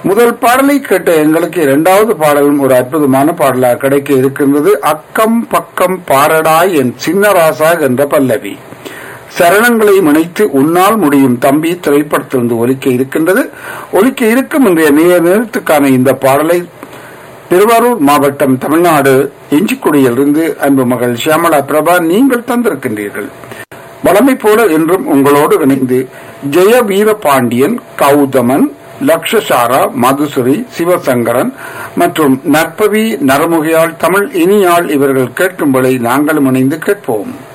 முதல் பாடலை கேட்ட எங்களுக்கு இரண்டாவது பாடலும் ஒரு அற்புதமான பாடலாக கிடைக்க இருக்கின்றது அக்கம் பக்கம் பாரடாய் என் சின்னராசா என்ற பல்லவி சரணங்களை முனைத்து உன்னால் முடியும் தம்பி திரைப்படத்திலிருந்து ஒலிக்க இருக்கின்றது ஒலிக்க இருக்கும் இன்றைய நேர நேரத்துக்கான இந்த பாடலை திருவாரூர் மாவட்டம் தமிழ்நாடு இஞ்சிக்குடியிலிருந்து அன்பு மகள் சியாமலா பிரபா நீங்கள் தந்திருக்கின்றீர்கள் வளமை போல என்றும் உங்களோடு இணைந்து ஜெய வீரபாண்டியன் கௌதமன் லக்ஷசாரா மதுசுரி சிவசங்கரன் மற்றும் நற்பவி நரமுகையாள் தமிழ் இனியாள் இவர்கள் கேட்கும்படி நாங்களும் இணைந்து கேட்போம்